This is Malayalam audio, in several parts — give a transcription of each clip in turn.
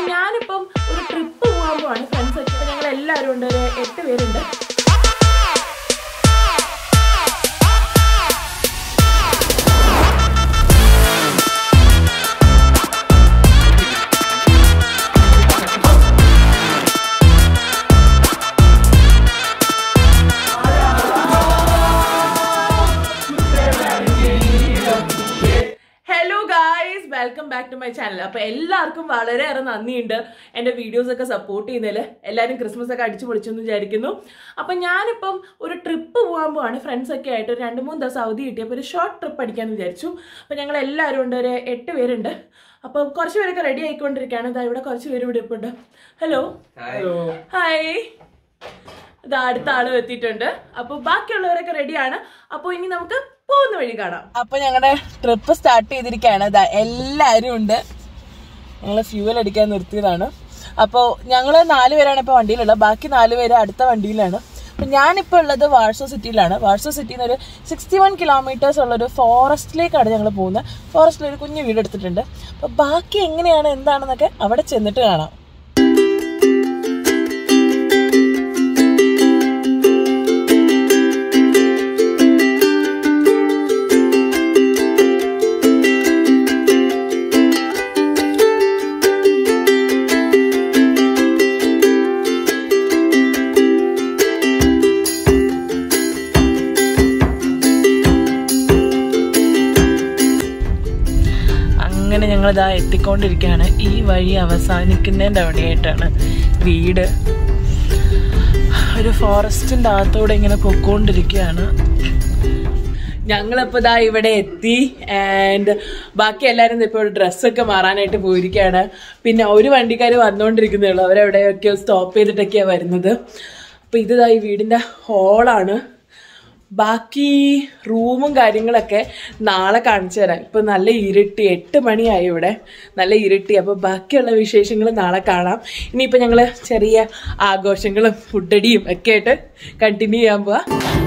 അപ്പൊ ഞാനിപ്പം ഒരു ട്രിപ്പ് പോകാൻ പോവാണ് ഫ്രണ്ട്സ് ഒക്കെ അപ്പൊ ഞങ്ങൾ എല്ലാവരും ഉണ്ട് ഒരു എട്ട് പേരുണ്ട് hello guys welcome back to my channel അപ്പൊ എല്ലാവർക്കും വളരെയേറെ നന്ദിയുണ്ട് എന്റെ വീഡിയോസ് ഒക്കെ സപ്പോർട്ട് ചെയ്യുന്നതിൽ എല്ലാവരും ക്രിസ്മസ് ഒക്കെ അടിച്ചു പൊളിച്ചെന്ന് വിചാരിക്കുന്നു അപ്പൊ ഞാനിപ്പം ഒരു ട്രിപ്പ് പോകാൻ പോവാണ് ഫ്രണ്ട്സ് ഒക്കെ ആയിട്ട് ഒരു രണ്ട് മൂന്ന് ദിവസം അവധി കിട്ടിയപ്പോൾ ഒരു ഷോർട്ട് ട്രിപ്പ് അടിക്കാന്ന് വിചാരിച്ചു അപ്പൊ ഞങ്ങൾ എല്ലാവരും ഉണ്ട് ഒരു എട്ട് പേരുണ്ട് അപ്പം കുറച്ച് പേരൊക്കെ റെഡി ആയിക്കൊണ്ടിരിക്കുകയാണ് ഇതാ ഇവിടെ കുറച്ച് പേര് ഇവിടെ ഇപ്പോൾ ഉണ്ട് ഹലോ ഹായ് ഇതാ അടുത്ത ആളും എത്തിയിട്ടുണ്ട് അപ്പൊ ബാക്കിയുള്ളവരൊക്കെ റെഡിയാണ് അപ്പൊ ഇനി നമുക്ക് പോകുന്ന വഴി കാണാം അപ്പൊ ഞങ്ങളുടെ ട്രിപ്പ് സ്റ്റാർട്ട് ചെയ്തിരിക്കുകയാണ് ഇതാ എല്ലാരും ഉണ്ട് ഞങ്ങള് ഫ്യൂവൽ അടിക്കാൻ നിർത്തിയതാണ് അപ്പോൾ ഞങ്ങൾ നാല് പേരാണ് ഇപ്പോൾ വണ്ടിയിലുള്ളത് ബാക്കി നാല് പേര് അടുത്ത വണ്ടിയിലാണ് അപ്പം ഞാനിപ്പോൾ ഉള്ളത് വാഴ്സോ സിറ്റിയിലാണ് വാഴ്സോ സിറ്റിയിൽ നിന്ന് ഒരു സിക്സ്റ്റി വൺ കിലോമീറ്റേഴ്സ് ഉള്ള ഒരു ഫോറസ്റ്റിലേക്കാണ് ഞങ്ങൾ പോകുന്നത് ഫോറസ്റ്റിൽ ഒരു കുഞ്ഞു വീട് എടുത്തിട്ടുണ്ട് അപ്പോൾ ബാക്കി എങ്ങനെയാണ് എന്താണെന്നൊക്കെ അവിടെ ചെന്നിട്ട് കാണാം അങ്ങനെ ഞങ്ങൾ ഇതാ എത്തിക്കൊണ്ടിരിക്കുകയാണ് ഈ വഴി അവസാനിക്കുന്നതിൻ്റെ അവിടെയായിട്ടാണ് വീട് ഒരു ഫോറസ്റ്റിൻ്റെ അകത്തൂടെ ഇങ്ങനെ പൊക്കോണ്ടിരിക്കുകയാണ് ഞങ്ങളിപ്പോൾ ഇതാ ഇവിടെ എത്തി ആൻഡ് ബാക്കി എല്ലാവരും ഇപ്പോൾ ഡ്രസ്സൊക്കെ മാറാനായിട്ട് പോയിരിക്കുകയാണ് പിന്നെ ഒരു വണ്ടിക്കാർ വന്നുകൊണ്ടിരിക്കുന്നേ ഉള്ളൂ അവരെവിടെയൊക്കെയോ സ്റ്റോപ്പ് ചെയ്തിട്ടൊക്കെയാണ് വരുന്നത് അപ്പോൾ ഇത് ഇതാ ഈ വീടിൻ്റെ ഹോളാണ് ബാക്കി റൂമും കാര്യങ്ങളൊക്കെ നാളെ കാണിച്ചു തരാം ഇപ്പൊ നല്ല ഇരുട്ടി എട്ട് മണിയായി ഇവിടെ നല്ല ഇരുട്ടി അപ്പോൾ ബാക്കിയുള്ള വിശേഷങ്ങൾ നാളെ കാണാം ഇനിയിപ്പോൾ ഞങ്ങൾ ചെറിയ ആഘോഷങ്ങളും ഫുഡടിയും ഒക്കെ ആയിട്ട് കണ്ടിന്യൂ ചെയ്യാൻ പോവാ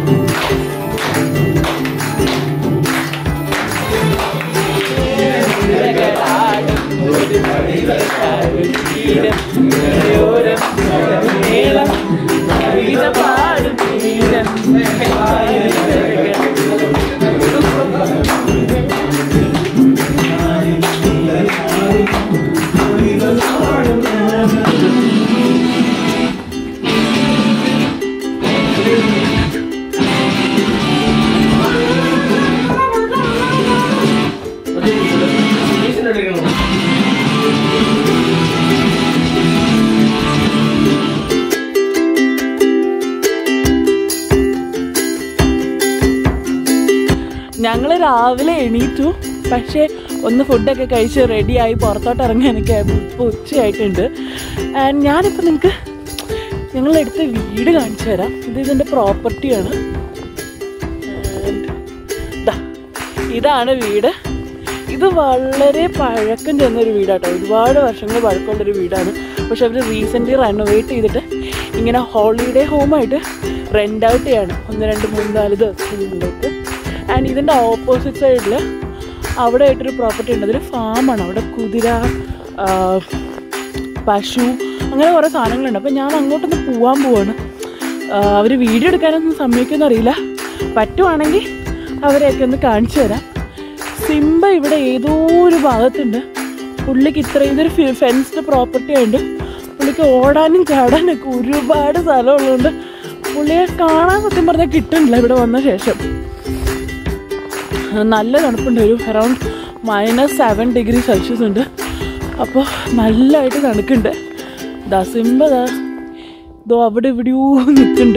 ഞങ്ങൾ രാവിലെ എണീറ്റു പക്ഷേ ഒന്ന് ഫുഡൊക്കെ കഴിച്ച് റെഡിയായി പുറത്തോട്ട് ഇറങ്ങാനൊക്കെ ഇപ്പോൾ ഉച്ചയായിട്ടുണ്ട് ആൻഡ് ഞാനിപ്പോൾ നിങ്ങൾക്ക് ഞങ്ങളെടുത്ത വീട് കാണിച്ചു തരാം ഇത് ഇതിൻ്റെ പ്രോപ്പർട്ടിയാണ് ഇതാണ് വീട് ഇത് വളരെ പഴക്കം ചെന്നൊരു വീടാട്ടോ ഒരുപാട് വർഷങ്ങൾ പഴക്കമുള്ളൊരു വീടാണ് പക്ഷെ അവർ റീസെൻ്റ്ലി റെനോവേറ്റ് ചെയ്തിട്ട് ഇങ്ങനെ ഹോളിഡേ ഹോമായിട്ട് റെൻ്റ് ഔട്ട് ചെയ്യാണ് ഒന്ന് രണ്ട് മൂന്ന് നാല് ദിവസങ്ങളിലേക്ക് ആൻഡ് ഇതിൻ്റെ ഓപ്പോസിറ്റ് സൈഡിൽ അവിടെ ആയിട്ടൊരു പ്രോപ്പർട്ടി ഉണ്ട് അതൊരു ഫാമാണ് അവിടെ കുതിര ആ, പശു അങ്ങനെ കുറേ സാധനങ്ങളുണ്ട് അപ്പോൾ ഞാൻ അങ്ങോട്ടൊന്ന് പോവാൻ പോവാണ് അവർ വീഡിയോ എടുക്കാനൊന്നും സമ്മതിക്കുമെന്ന് അറിയില്ല പറ്റുവാണെങ്കിൽ അവരെയൊക്കെ ഒന്ന് കാണിച്ചു തരാം സിംബ ഇവിടെ ഏതോ ഒരു ഭാഗത്തുണ്ട് പുള്ളിക്ക് ഇത്രയും ഇതൊരു ഫെൻസ്ഡ് പ്രോപ്പർട്ടി ആയതുകൊണ്ട് പുള്ളിക്ക് ഓടാനും ചാടാനൊക്കെ ഒരുപാട് സ്ഥലമുള്ളതുകൊണ്ട് പുള്ളിയെ കാണാൻ സത്യം പറഞ്ഞാൽ കിട്ടുന്നില്ല ഇവിടെ വന്ന ശേഷം നല്ല തണുപ്പുണ്ട് ഒരു around minus seven degree Celsius ഉണ്ട് അപ്പോൾ നല്ലതായിട്ട് തണുക്കുന്നുണ്ട് ദാ സിംബ ദാ ഇതോ അവിടെ ഇവിടെയോ നിൽക്കുന്നുണ്ട്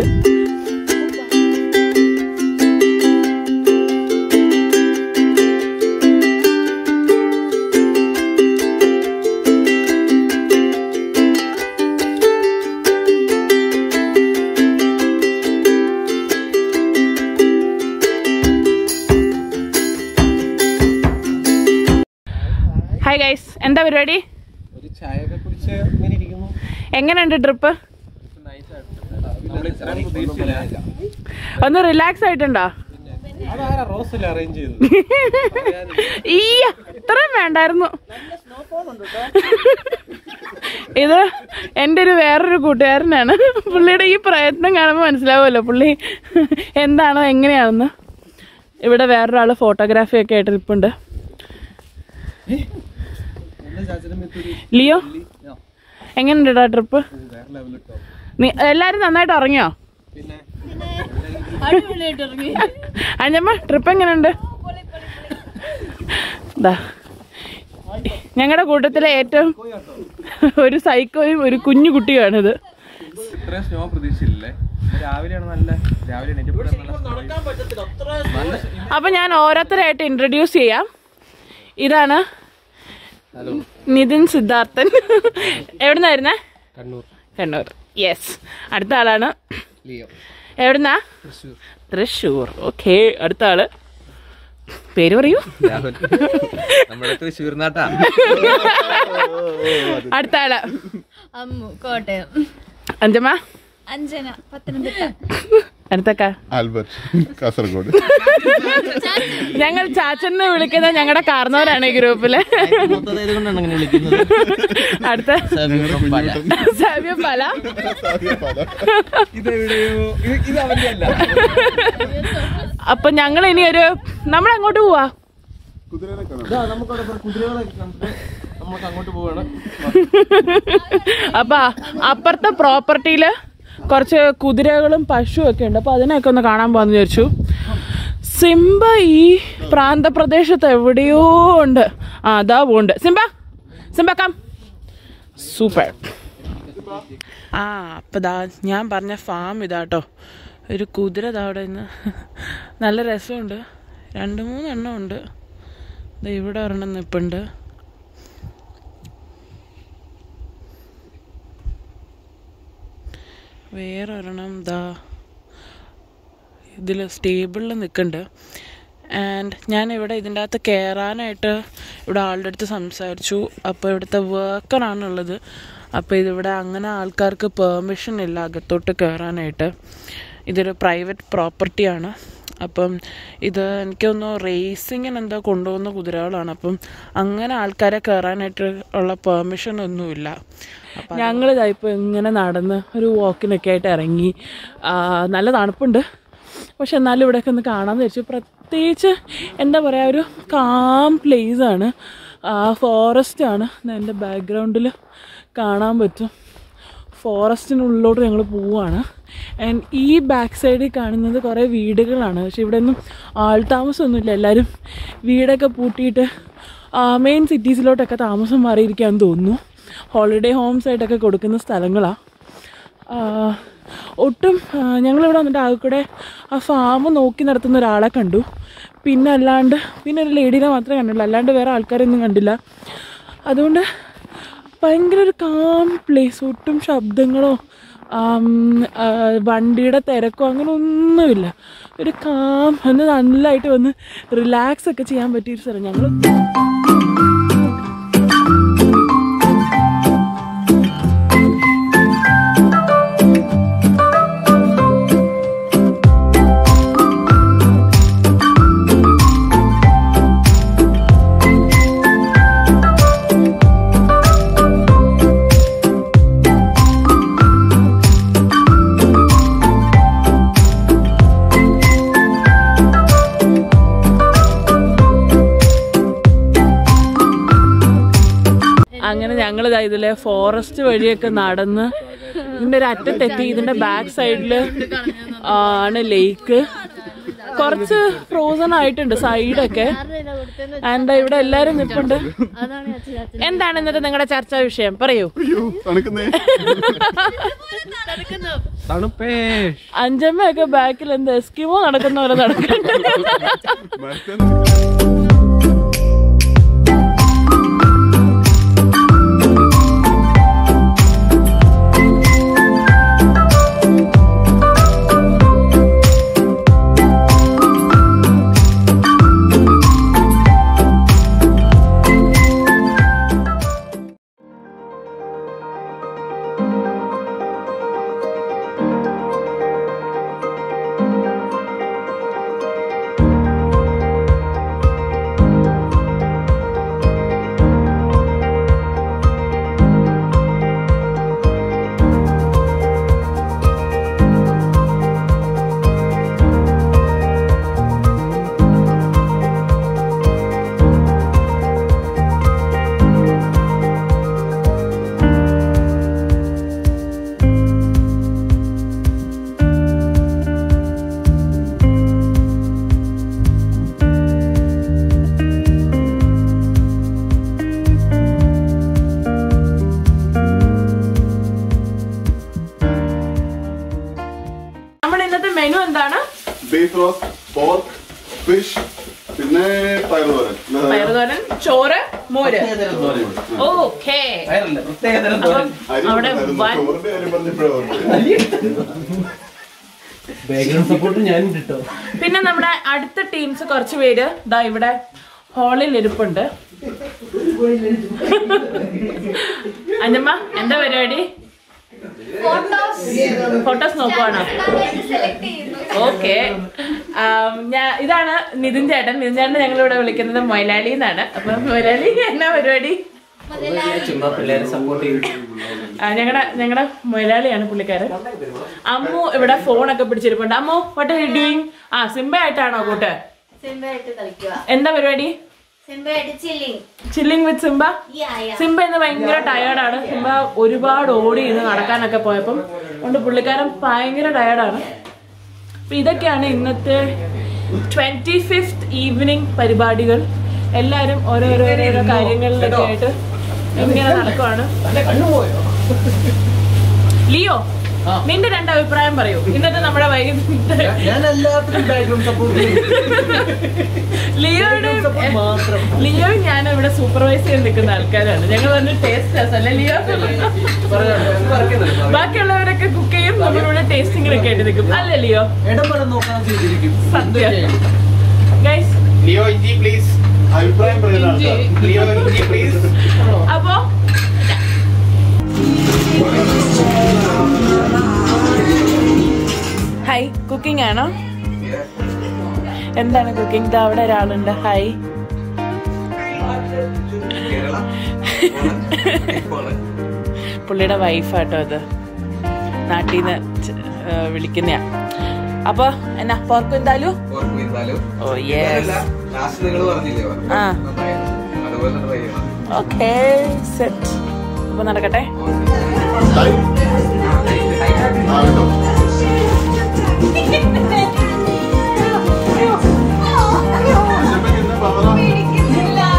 ഹായ് ഗൈസ് എന്താ പരിപാടി ഒരു ചായയൊക്കെ കുടിച്ച് ഇങ്ങനെ ഇരിക്കുന്നു എങ്ങനെയുണ്ട് ട്രിപ്പ് നമ്മൾ ഇത്രയും പ്രതീക്ഷിച്ചില്ല ഒന്ന് റിലാക്സ് ആയിട്ടുണ്ടോ അതാരാ റോസിൽ അറേഞ്ച് ചെയ്തത് ഈ ഇത്രയും വേണ്ടായിരുന്നു ഇത് എൻ്റെ ഒരു വേറൊരു കൂട്ടുകാരനാണ് പുള്ളിയുടെ ഈ പ്രയത്നം കാണുമ്പോൾ മനസ്സിലാവുമല്ലോ പുള്ളി എന്താണോ എങ്ങനെയാണെന്ന് ഇവിടെ വേറൊരാൾ ഫോട്ടോഗ്രാഫി ഒക്കെ ആയിട്ട് ഇരിപ്പുണ്ട് എന്റെ ചാച്ചനും മെത്തൊരു ലിയോ എങ്ങനെയുണ്ടാ ട്രിപ്പ് വേറെ ലെവലിൽ കേട്ടോ നീ എല്ലാരും നന്നായിട്ട് ഉറങ്ങിയോ പിന്നെ അഞ്ചമ്മ ട്രിപ്പ് എങ്ങനെയുണ്ട് ദാ ഞങ്ങളുടെ കൂട്ടത്തിലെ ഏറ്റവും ഒരു സൈക്കോയും ഒരു കുഞ്ഞു കുട്ടിയാണിത് ഇത്രയും സ്നോ പ്രതീക്ഷയില്ലേ രാവിലെയാണ് നല്ല രാവിലെ എണീറ്റപ്പോഴേ നല്ല നല്ല അപ്പൊ ഞാൻ ഓരോരുത്തരായിട്ട് ഇൻട്രൊഡ്യൂസ് ചെയ്യാം ഇതാണ് ഹലോ നിതിൻ സിദ്ധാർത്ഥൻ എവിടുന്നാ വരുന്നേ കണ്ണൂർ കണ്ണൂർ യെസ് അടുത്ത ആളാണ് ലിയോ എവിടുന്നാ തൃശ്ശൂർ തൃശ്ശൂർ ഓക്കെ അടുത്ത ആള് പേര് പറയൂ രാഹുൽ നമ്മുടെ തൃശ്ശൂർ നാട്ടാ അടുത്ത ആള് അമ്മു കോട്ടയം അഞ്ചമ്മ അഞ്ജന പത്തനംതിട്ട അടുത്തക്ക ആൽബർട്ട് കാസർഗോഡ് ഞങ്ങൾ ചാച്ചനെ വിളിക്കുന്ന ഞങ്ങളുടെ കാർന്നവരാണ് ഈ ഗ്രൂപ്പില് കൊണ്ടാണ് അങ്ങനെ വിളിക്കുന്നത് അടുത്ത സാബിയ പല ഇതെവിടെയോ ഇത് ഇത് അവന്റെ അല്ല അപ്പൊ ഞങ്ങൾ ഇനി ഒരു നമ്മൾ അങ്ങോട്ട് പോവാ കുതിരനെ കാണാം ഇതാ നമുക്കവിടെ ഇപ്പൊ കുതിരകളൊക്കെ കണ്ടിട്ട് നമുക്ക് അങ്ങോട്ട് പോവാണ് അപ്പൊ അപ്പുറത്തെ പ്രോപ്പർട്ടിയില് കുറച്ച് കുതിരകളും പശുവും ഒക്കെ ഉണ്ട് അപ്പൊ അതിനെയൊക്കെ ഒന്ന് കാണാൻ പോകാന്ന് വിചാരിച്ചു സിംബ ഈ പ്രാന്തപ്രദേശത്ത് എവിടെയോ ഉണ്ട് ആ അതാ pond Simba Simba come super ആ അപ്പൊ ദാ ഞാൻ പറഞ്ഞ ഫാം ഇതാട്ടോ ഒരു കുതിര ദാ അവിടെ നിന്ന് നല്ല രസമുണ്ട് രണ്ട് മൂന്നെണ്ണം ഉണ്ട് ദാ ഇവിടെ ഒരെണ്ണം നിപ്പുണ്ട് വേറെ ഒരെണ്ണം ദാ ഇതിൽ സ്റ്റേബിളിൽ നിൽക്കുന്നുണ്ട് ആൻഡ് ഞാൻ ഇവിടെ ഇതിൻ്റെ അകത്ത് കയറാനായിട്ട് ഇവിടെ ആളുടെ അടുത്ത് സംസാരിച്ചു അപ്പോൾ ഇവിടുത്തെ വർക്കറാണുള്ളത് അപ്പോൾ ഇതിവിടെ അങ്ങനെ ആൾക്കാർക്ക് പെർമിഷൻ ഇല്ല അകത്തോട്ട് കയറാനായിട്ട് ഇതൊരു പ്രൈവറ്റ് പ്രോപ്പർട്ടിയാണ് അപ്പം ഇത് എനിക്കൊന്ന് റേസിങ്ങിന് എന്തോ കൊണ്ടുപോകുന്ന കുതിരകളാണ് അപ്പം അങ്ങനെ ആൾക്കാരെ കയറാനായിട്ട് ഉള്ള പെർമിഷൻ ഒന്നുമില്ല ഞങ്ങളിതാ ഇപ്പോൾ ഇങ്ങനെ നടന്ന് ഒരു വാക്കിനൊക്കെ ആയിട്ട് ഇറങ്ങി ആ, നല്ല തണുപ്പുണ്ട് പക്ഷെ എന്നാലും ഇവിടെയൊക്കെ ഒന്ന് കാണാമെന്ന് വെച്ചു പ്രത്യേകിച്ച് എന്താ പറയുക ഒരു കാം പ്ലേസ് ആണ് ഫോറസ്റ്റ് ആണ് എൻ്റെ ബാക്ക്ഗ്രൗണ്ടിൽ കാണാൻ പറ്റും ഫോറസ്റ്റിനുള്ളിലോട്ട് ഞങ്ങൾ പോവുകയാണ് ആൻഡ് ഈ ബാക്ക് സൈഡിൽ കാണുന്നത് കുറേ വീടുകളാണ് പക്ഷെ ഇവിടെ ഒന്നും ആൾതാമസമൊന്നുമില്ല എല്ലാവരും വീടൊക്കെ പൂട്ടിയിട്ട് മെയിൻ സിറ്റീസിലോട്ടൊക്കെ താമസം മാറിയിരിക്കാന്ന് തോന്നുന്നു ഹോളിഡേ ഹോംസ് ആയിട്ടൊക്കെ കൊടുക്കുന്ന സ്ഥലങ്ങളാണ് ഒട്ടും ആ, ഞങ്ങളിവിടെ വന്നിട്ട് ആകെ കൂടെ ആ ഫാം നോക്കി നടത്തുന്ന ഒരാളെ കണ്ടു പിന്നെ അല്ലാണ്ട് പിന്നെ ഒരു ലേഡീനെ മാത്രമേ കണ്ടുള്ളൂ അല്ലാണ്ട് വേറെ ആൾക്കാരൊന്നും കണ്ടില്ല അതുകൊണ്ട് ഭയങ്കര ഒരു കാം പ്ലേസ് ഒട്ടും ശബ്ദങ്ങളോ ആം, ആ, വണ്ടിയുടെ തിരക്കോ അങ്ങനെ ഒന്നുമില്ല ഒരു കാം ഒന്ന് നല്ലതായിട്ട് വന്ന് റിലാക്സ് ഒക്കെ ചെയ്യാൻ പറ്റിയൊരു സ്ഥലം ഞങ്ങൾ അങ്ങനെ ഞങ്ങൾ ഇതിലെ ഫോറസ്റ്റ് വഴിയൊക്കെ നടന്ന് ഇതിന്റെ ഒരു അറ്റത്തെത്തി ഇതിന്റെ ബാക്ക് സൈഡില് ആണ് ലേക്ക് കുറച്ച് ഫ്രോസൺ ആയിട്ടുണ്ട് സൈഡൊക്കെ ആൻഡ് ഇവിടെ എല്ലാരും നിൽപ്പുണ്ട് അതാണ് അച്ഛൻ ചാച്ചൻ എന്താണ് ഇന്നത്തെ നിങ്ങളുടെ ചർച്ചാ വിഷയം പറയൂ അയ്യോ തണുക്കുന്നേ തണുപ്പേ അഞ്ചമ്മയൊക്കെ ബാക്കിൽ എന്താ എസ്കിമോ നടക്കുന്ന പോലെ നടക്കുന്നുണ്ട് മരത്തെ ബീഫ് റോസ്റ്റ് പോർക്ക് ഫിഷ് പിന്നെ പയറ് തോരൻ പയറുതോരൻ ചോറ് മോര് ഓക്കേ വയറല്ല പ്രത്യേകതരം അപ്പം അവിടെ വൻ ചോറിന്റെ കാര്യം പറഞ്ഞപ്പോഴാണ് ബാക്ക്ഗ്രൗണ്ട് സപ്പോർട്ട് ഞാനും കിട്ടോ പിന്നെ നമ്മുടെ അടുത്ത ടീംസ് കുറച്ച് പേര് ദാ ഇവിടെ ഹാളിൽ ഇരിപ്പുണ്ട് അഞ്ചമ്മ എന്താ പരിപാടി ഫോട്ടോസ് നോക്കുവാണോ ഓക്കെ ഞാൻ ഇതാണ് നിതിൻ ചേട്ടൻ നിതിൻ ചേട്ടൻ ഞങ്ങൾ ഇവിടെ വിളിക്കുന്നത് മൊയലാളി എന്നാണ് അപ്പൊ മൊയലാളി എന്നാ പരിപാടി ചുമ്മാ പിള്ളേരെ സപ്പോർട്ട് ചെയ്യും ഞങ്ങളുടെ ഞങ്ങളുടെ മൊയലാളിയാണ് പുള്ളിക്കാരൻ അമ്മു ഇവിടെ ഫോണൊക്കെ പിടിച്ചിരിപ്പുണ്ട് Ammu what are you doing ആ സിംബ ആയിട്ടാണോ കൂട്ട് സിംബയായിട്ട് കളിക്കുക എന്താ പരിപാടി സിംബയായിട്ട് chilling chilling with Simba ya ya Simba ഇന്ന് ഭയങ്കര ടയേർഡാണ് സിംബ ഒരുപാട് ഓടി ഇന്ന് നടക്കാനൊക്കെ പോയപ്പം അതുകൊണ്ട് പുള്ളിക്കാരൻ ഭയങ്കര ടയേർഡാണ് അപ്പൊ ഇതൊക്കെയാണ് ഇന്നത്തെ ട്വന്റി ഫിഫ്ത് ഈവനിങ് പരിപാടികൾ എല്ലാരും ഓരോരോ ഓരോരോ കാര്യങ്ങളിലൊക്കെ ആയിട്ട് ഇങ്ങനെ നടക്കുവാണ് ലിയോ നിന്റെ രണ്ട് അഭിപ്രായം പറയൂ ഇന്നത്തെ നമ്മുടെ വൈകുന്നേരത്തെ ഞാൻ എല്ലാത്തിനും ബാക്ക്ഗ്രൗണ്ട് സപ്പോർട്ട് ലിയോയുടെ ലിയോ ഞാൻ ഇവിടെ സൂപ്പർവൈസ് ചെയ്ത് നിൽക്കുന്ന ആൾക്കാരാണ് ഞങ്ങൾ വന്ന് ടേസ്റ്റ് അല്ലേ ലിയോ ബാക്കിയുള്ളവരൊക്കെ കുക്ക് ചെയ്യും നമ്മളിവിടെ ടേസ്റ്റിങ്ങിനൊക്കെ ആയിട്ട് നിൽക്കും അല്ലേ ലിയോ ഇടപെടം നോക്കാൻ ചെയ്തിരിക്കും സത്യം ഗൈസ് ലിയോ ഇഞ്ചി പ്ലീസ് അഭിപ്രായം പറയുന്ന ആൾക്കാർ ലിയോ ഇഞ്ചി പ്ലീസ് അപ്പോ ഹായ് കുക്കിംഗ് ആണോ എന്താണ് കുക്കിംഗ് ഇതാ അവിടെ ഒരാളുണ്ട് ഹായ് പുള്ളിയുടെ വൈഫാട്ടോ അത് നാട്ടിൽ നിന്ന് വിളിക്കുന്നയാ അപ്പൊ എന്നാ പോർക്ക് എന്തായാലും ഓ യെസ് ലാസ്റ്റ് നിങ്ങൾ പറഞ്ഞില്ലേ ആ അതുപോലെ ട്രൈ ചെയ്യണം ഓക്കെ സെറ്റ് അപ്പൊ നടക്കട്ടെ ആ കേട്ടോ അച്ഛമ്മയ്ക്ക് ഇന്ന് പറഞ്ഞ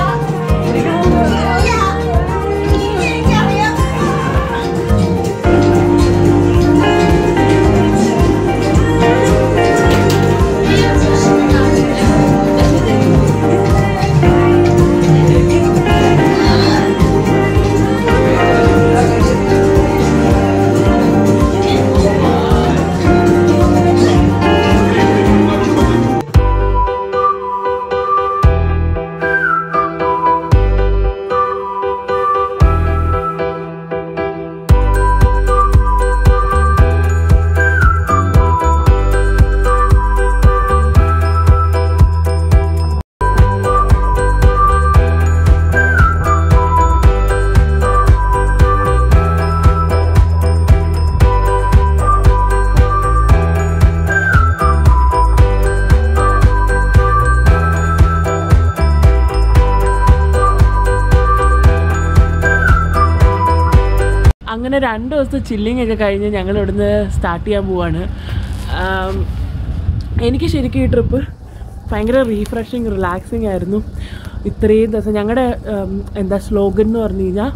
അങ്ങനെ രണ്ട് ദിവസത്തെ ചില്ലിങ് ഒക്കെ കഴിഞ്ഞ് ഞങ്ങൾ ഇവിടുന്ന് സ്റ്റാർട്ട് ചെയ്യാൻ പോവാണ് ആം, എനിക്ക് ശരിക്കും ഈ ട്രിപ്പ് ഭയങ്കര റീഫ്രഷിങ് റിലാക്സിങ് ആയിരുന്നു ഇത്രയും ദിവസം ഞങ്ങളുടെ എന്താ സ്ലോഗൻ എന്ന് പറഞ്ഞു കഴിഞ്ഞാൽ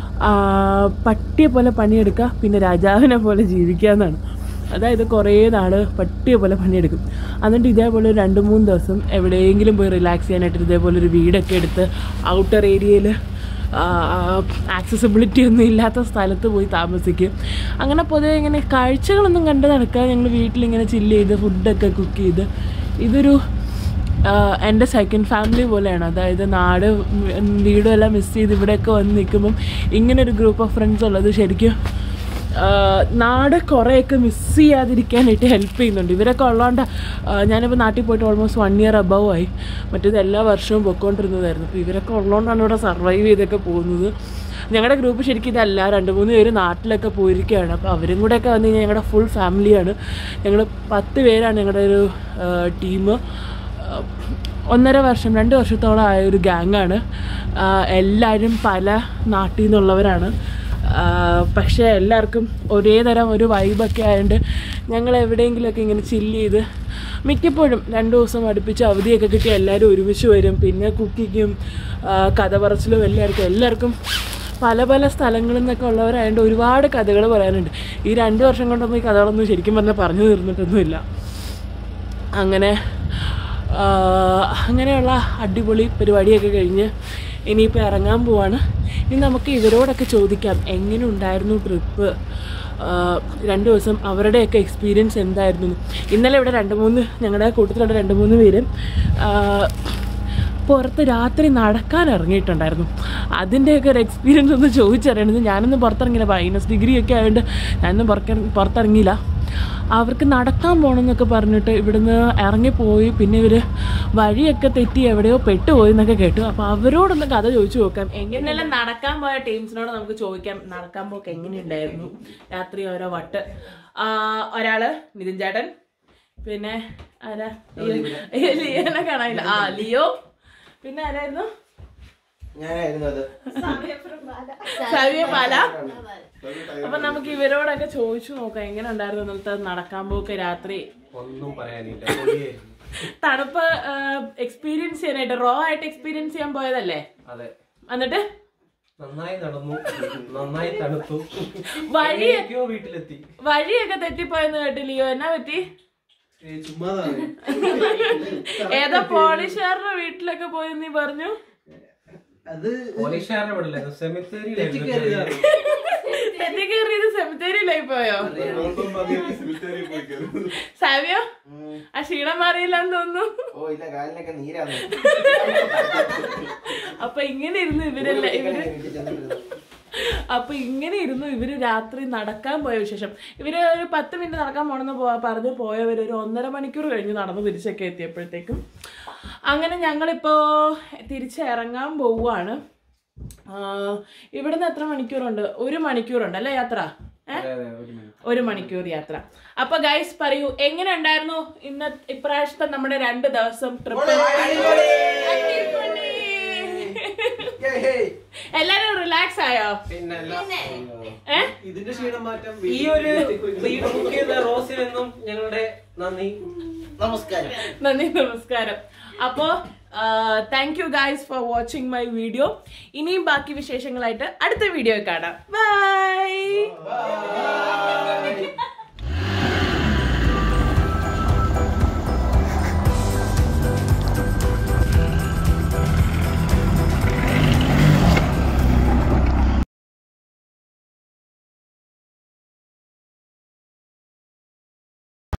പട്ടിയെ പോലെ പണിയെടുക്കുക പിന്നെ രാജാവിനെ പോലെ ജീവിക്കുക എന്നാണ് അതായത് കുറേ നാൾ പട്ടിയെ പോലെ പണിയെടുക്കും എന്നിട്ട് ഇതേപോലെ ഒരു രണ്ട് മൂന്ന് ദിവസം എവിടെയെങ്കിലും പോയി റിലാക്സ് ചെയ്യാനായിട്ട് ഇതേപോലെ ഒരു വീടൊക്കെ എടുത്ത് ഔട്ടർ ഏരിയയിൽ ആക്സസിബിലിറ്റി ഒന്നും ഇല്ലാത്ത സ്ഥലത്ത് പോയി താമസിക്കും അങ്ങനെ പൊതുവെ ഇങ്ങനെ കാഴ്ചകളൊന്നും കണ്ട് നടക്കാതെ ഞങ്ങൾ വീട്ടിലിങ്ങനെ ചില്ല് ചെയ്ത് ഫുഡൊക്കെ കുക്ക് ചെയ്ത് ഇതൊരു ആഹ് എൻ്റെ സെക്കൻഡ് ഫാമിലി പോലെയാണ് അതായത് നാട് ഉം വീടും എല്ലാം മിസ് ചെയ്ത് ഇവിടെയൊക്കെ വന്ന് നിൽക്കുമ്പം ഇങ്ങനൊരു ഗ്രൂപ്പ് ഓഫ് ഫ്രണ്ട്സ് ഉള്ളത് ശരിക്കും ആഹ് നാട് കുറേയൊക്കെ മിസ് ചെയ്യാതിരിക്കാനായിട്ട് ഹെൽപ്പ് ചെയ്യുന്നുണ്ട് ഇവരൊക്കെ ഉള്ളതുകൊണ്ട് ഞാനിപ്പോൾ നാട്ടിൽ പോയിട്ട് ഓൾമോസ്റ്റ് വൺ ഇയർ അബവ് ആയി മറ്റേത് എല്ലാ വർഷവും പൊയ്ക്കൊണ്ടിരുന്നതായിരുന്നു അപ്പോൾ ഇവരൊക്കെ ഉള്ളതുകൊണ്ടാണ് ഇവിടെ സർവൈവ് ചെയ്തൊക്കെ പോകുന്നത് ഞങ്ങളുടെ ഗ്രൂപ്പ് ശരിക്കും ഇതല്ല രണ്ട് മൂന്ന് പേര് നാട്ടിലൊക്കെ പോയിരിക്കുകയാണ് അപ്പോൾ അവരും കൂടെയൊക്കെ വന്നു കഴിഞ്ഞാൽ ഞങ്ങളുടെ ഫുൾ ഫാമിലിയാണ് ഞങ്ങൾ പത്ത് പേരാണ് ഞങ്ങളുടെ ഒരു ടീം ഒന്നര വർഷം രണ്ട് വർഷത്തോളം ആയ ഒരു ഗ്യാങ്ങാണ് എല്ലാവരും പല നാട്ടിൽ നിന്നുള്ളവരാണ് ആ, പക്ഷേ എല്ലാവർക്കും ഒരേ തരം ഒരു വൈബൊക്കെ ആയതുകൊണ്ട് ഞങ്ങൾ എവിടെയെങ്കിലുമൊക്കെ ഇങ്ങനെ ചില്ല് ചെയ്ത് മിക്കപ്പോഴും രണ്ട് ദിവസം അടുപ്പിച്ച് അവധിയൊക്കെ കിട്ടി എല്ലാവരും ഒരുമിച്ച് വരും പിന്നെ കുക്കിങ്ങും ആ, കഥ പറച്ചിലും എല്ലാവർക്കും എല്ലാവർക്കും പല പല സ്ഥലങ്ങളിൽ നിന്നൊക്കെ ഉള്ളവരായതുകൊണ്ട് ഒരുപാട് കഥകൾ പറയാനുണ്ട് ഈ രണ്ട് വർഷം കൊണ്ടൊന്നും ഈ കഥകളൊന്നും ശരിക്കും പറഞ്ഞാൽ പറഞ്ഞു തീർന്നിട്ടൊന്നുമില്ല അങ്ങനെ ആ, അങ്ങനെയുള്ള അടിപൊളി പരിപാടിയൊക്കെ കഴിഞ്ഞ് ഇനിയിപ്പോൾ ഇറങ്ങാൻ പോവാണ് ഇനി നമുക്ക് ഇവരോടൊക്കെ ചോദിക്കാം എങ്ങനെ ഉണ്ടായിരുന്നു ട്രിപ്പ് രണ്ട് ദിവസം അവരുടെയൊക്കെ എക്സ്പീരിയൻസ് എന്തായിരുന്നു എന്ന്. ഇന്നലെ ഇവിടെ രണ്ട് മൂന്ന് ഞങ്ങളുടെ കൂട്ടത്തിലുള്ള രണ്ട് മൂന്ന് പേര് ആ, പുറത്ത് രാത്രി നടക്കാൻ ഇറങ്ങിയിട്ടുണ്ടായിരുന്നു അതിൻ്റെയൊക്കെ ഒരു എക്സ്പീരിയൻസ് ഒന്ന് ചോദിച്ചറിയണത് ഞാനൊന്നും പുറത്തിറങ്ങിയില്ല മൈനസ് ഡിഗ്രി ഒക്കെ ആയതുകൊണ്ട് ഞാനൊന്നും പുറക്ക പുറത്തിറങ്ങിയില്ല അവർക്ക് നടക്കാൻ പോകണമെന്നൊക്കെ പറഞ്ഞിട്ട് ഇവിടുന്ന് ഇറങ്ങിപ്പോയി പിന്നെ ഇവർ വഴിയൊക്കെ തെറ്റി എവിടെയോ പെട്ടുപോയി എന്നൊക്കെ കേട്ടു അപ്പോൾ അവരോടൊന്ന് കഥ ചോദിച്ചു നോക്കാം എങ്ങനെയെല്ലാം നടക്കാൻ പോയ ടീംസിനോട് നമുക്ക് ചോദിക്കാം നടക്കാൻ പോക്ക് എങ്ങനെയുണ്ടായിരുന്നു രാത്രി ഓരോ വട്ട് ആ, ഒരാള് നിതിൻ ചേട്ടൻ പിന്നെ ആരാ ലിയോ ലിയോനെ കാണാനില്ല ആ ലിയോ പിന്നെ ആരായിരുന്നു ഞാനായിരുന്നു അത് സവിയ പാല അപ്പൊ നമുക്ക് ഇവരോടൊക്കെ ചോദിച്ചു നോക്കാം എങ്ങനെ ഉണ്ടായിരുന്നു ഇന്നലത്തെ നടക്കാൻ പോക്ക് രാത്രി ഒന്നും പറയാനില്ല തണുപ്പ് എക്സ്പീരിയൻസ് ചെയ്യാനായിട്ട് റോ ആയിട്ട് എക്സ്പീരിയൻസ് ചെയ്യാൻ പോയതല്ലേ അതെ എന്നിട്ട് നന്നായി നടന്നു നന്നായി തണുത്തു വഴി എങ്ങനെയൊക്കെയോ വീട്ടിലെത്തി വഴിയൊക്കെ തെറ്റിപ്പോയെന്ന് കേട്ടില്ലയോ എന്നാ പറ്റി ചുമ്മാതാണ് ഏതോ പോളിഷാറിന്റെ വീട്ടിലൊക്കെ പോയി നീ പറഞ്ഞു അത് പോലീസുകാരുടെ വിടില്ല സെമിത്തേരിയിലായിരുന്നു തെറ്റി കയറിയത് സെമിത്തേരിയിലായി പോയോ സാവിയോ ആ ക്ഷീണം മാറിയില്ലെന്ന് തോന്നുന്നു ഓ ഇല്ല കാലിനൊക്കെ നീരാണ് അപ്പൊ ഇങ്ങനെ ഇരുന്നു ഇവരല്ല ഇവര് അപ്പൊ ഇങ്ങനെ ഇരുന്നു ഇവര് രാത്രി നടക്കാൻ പോയ വിശേഷം ഇവര് ഒരു പത്ത് മിനിറ്റ് നടക്കാൻ പോണെന്ന് പോ പറഞ്ഞ് പോയവര് ഒരു ഒന്നര മണിക്കൂർ കഴിഞ്ഞ് നടന്ന് തിരിച്ചൊക്കെ എത്തിയപ്പോഴത്തേക്കും അങ്ങനെ ഞങ്ങളിപ്പോ തിരിച്ചിറങ്ങാൻ പോവാണ് ആ, ഇവിടുന്ന് എത്ര മണിക്കൂറുണ്ട് ഒരു മണിക്കൂറുണ്ട് അല്ലേ യാത്ര ഏ ഒരു മണിക്കൂർ യാത്ര അപ്പൊ ഗൈസ് പറയൂ എങ്ങനെ ഉണ്ടായിരുന്നു ഇന്ന ഇപ്രാവശ്യത്തെ നമ്മുടെ രണ്ട് ദിവസം ട്രിപ്പ് എല്ലാരും റിലാക്സ് ആയോ ഏ ഇതിന്റെ ക്ഷീണം മാറ്റം ഈ ഒരു വീട് ബുക്ക് ചെയ്ത റോസിനെന്നും ഞങ്ങളുടെ നന്ദി നമസ്കാരം നന്ദി നമസ്കാരം അപ്പോ thank you guys for watching my video ഇനിയും ബാക്കി വിശേഷങ്ങളായിട്ട് അടുത്ത വീഡിയോ കാണാം ബൈ